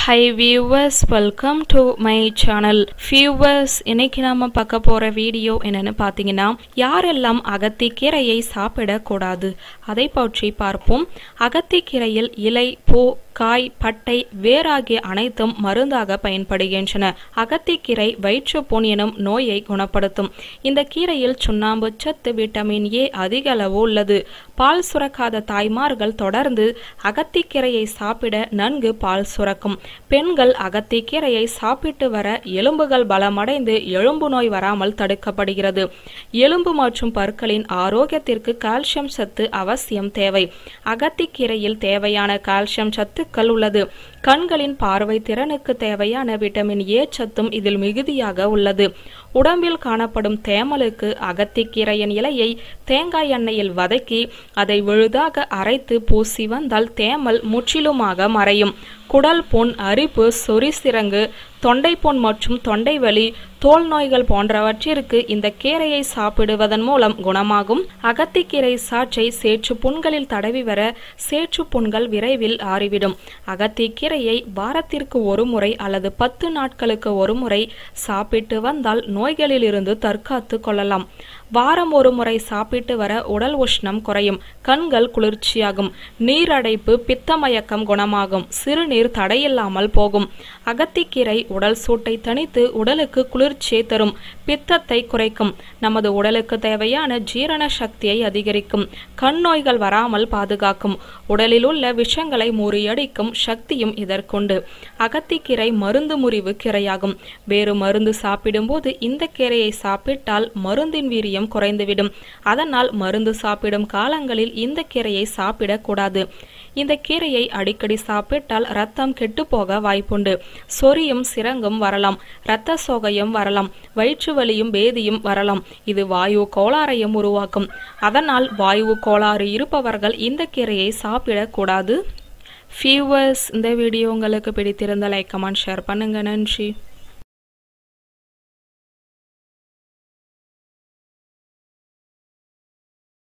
high viewers welcome to my channel viewers இன்னைக்கு நாம பார்க்க போற வீடியோ என்னன்னு பார்த்தீங்கன்னா யாரெல்லாம் அகத்திக்கீரையை சாப்பிடக்கூடாது அதை பற்றி பார்ப்போம் அகத்திக்கீரையில் இலை பூ காய் பட்டை வேறாகிய அனைத்தும் மருந்தாக பயன்படுகின்றன அகத்திக்கீரை வயிற்றுப்புண் எனும் நோயை குணப்படுத்தும் இந்த கீரையில் சுண்ணாம்பு சத்து விட்டமின் ஏ அதிக அளவு உள்ளது பால் சுரக்காத தாய்மார்கள் தொடர்ந்து அகத்திக்கீரையை சாப்பிட நன்கு பால் சுரக்கும் பெண்கள் அகத்திக்கீரையை சாப்பிட்டு வர எலும்புகள் பலமடைந்து எலும்பு நோய் வராமல் தடுக்கப்படுகிறது எலும்பு மற்றும் பற்களின் ஆரோக்கியத்திற்கு கால்சியம் சத்து அவசியம் தேவை அகத்திக்கீரையில் தேவையான கால்சியம் சத்துக்கள் உள்ளது கண்களின் பார்வை திறனுக்கு தேவையான விட்டமின் ஏ சத்தும் இதில் மிகுதியாக உள்ளது உடம்பில் காணப்படும் தேமலுக்கு அகத்திக்கீரையின் இலையை தேங்காய் எண்ணெயில் வதக்கி அதை விழுதாக அரைத்து பூசி வந்தால் தேமல் முற்றிலுமாக மறையும் குடல் புண் அரிப்பு சொரிசிறங்கு தொண்டைப்புண் மற்றும் தொண்டை வலி தோல் நோய்கள் போன்றவற்றிற்கு இந்த கீரையை சாப்பிடுவதன் மூலம் குணமாகும் அகத்திக்கீரை சாற்றை சேற்று புண்களில் தடவி வர சேற்று புண்கள் விரைவில் ஆறிவிடும் அகத்திக்கீரையை வாரத்திற்கு ஒரு முறை அல்லது பத்து நாட்களுக்கு ஒரு முறை சாப்பிட்டு வந்தால் நோய்களிலிருந்து தற்காத்து கொள்ளலாம் வாரம் ஒரு முறை சாப்பிட்டு வர உடல் உஷ்ணம் குறையும் கண்கள் குளிர்ச்சியாகும் நீரடைப்பு பித்தமயக்கம் குணமாகும் சிறுநீர் தடையில்லாமல் போகும் அகத்திக்கீரை உடல் சூட்டை தணித்து உடலுக்கு குளிர்ச்சியை தரும் பித்தத்தை குறைக்கும் நமது உடலுக்கு தேவையான ஜீரண சக்தியை அதிகரிக்கும் கண் நோய்கள் வராமல் பாதுகாக்கும் உடலில் உள்ள விஷங்களை முறியடிக்கும் சக்தியும் இதற்குண்டு அகத்திக்கீரை மருந்து முறிவு கீரையாகும் வேறு மருந்து சாப்பிடும்போது இந்த கீரையை சாப்பிட்டால் மருந்தின் வீரியம் குறைந்துவிடும் அதனால் மருந்து சாப்பிடும் காலங்களில் இந்த கீரையை சாப்பிடக்கூடாது இந்த கீரையை அடிக்கடி சாப்பிட்டால் ரத்தம் கெட்டுப்போக வாய்ப்புண்டு சொறியும் சிரங்கும் வரலாம் இரத்த சோகையும் வரலாம் வயிற்று வலியும் பேதியும் வரலாம் இது வாயு கோளாறையும் உருவாக்கும் அதனால் வாயு கோளாறு இருப்பவர்கள் இந்த கீரையை சாப்பிடக்கூடாது ஃபியூவர்ஸ் இந்த வீடியோ உங்களுக்கு பிடித்திருந்த லைக் கமெண்ட் ஷேர் பண்ணுங்க நன்றி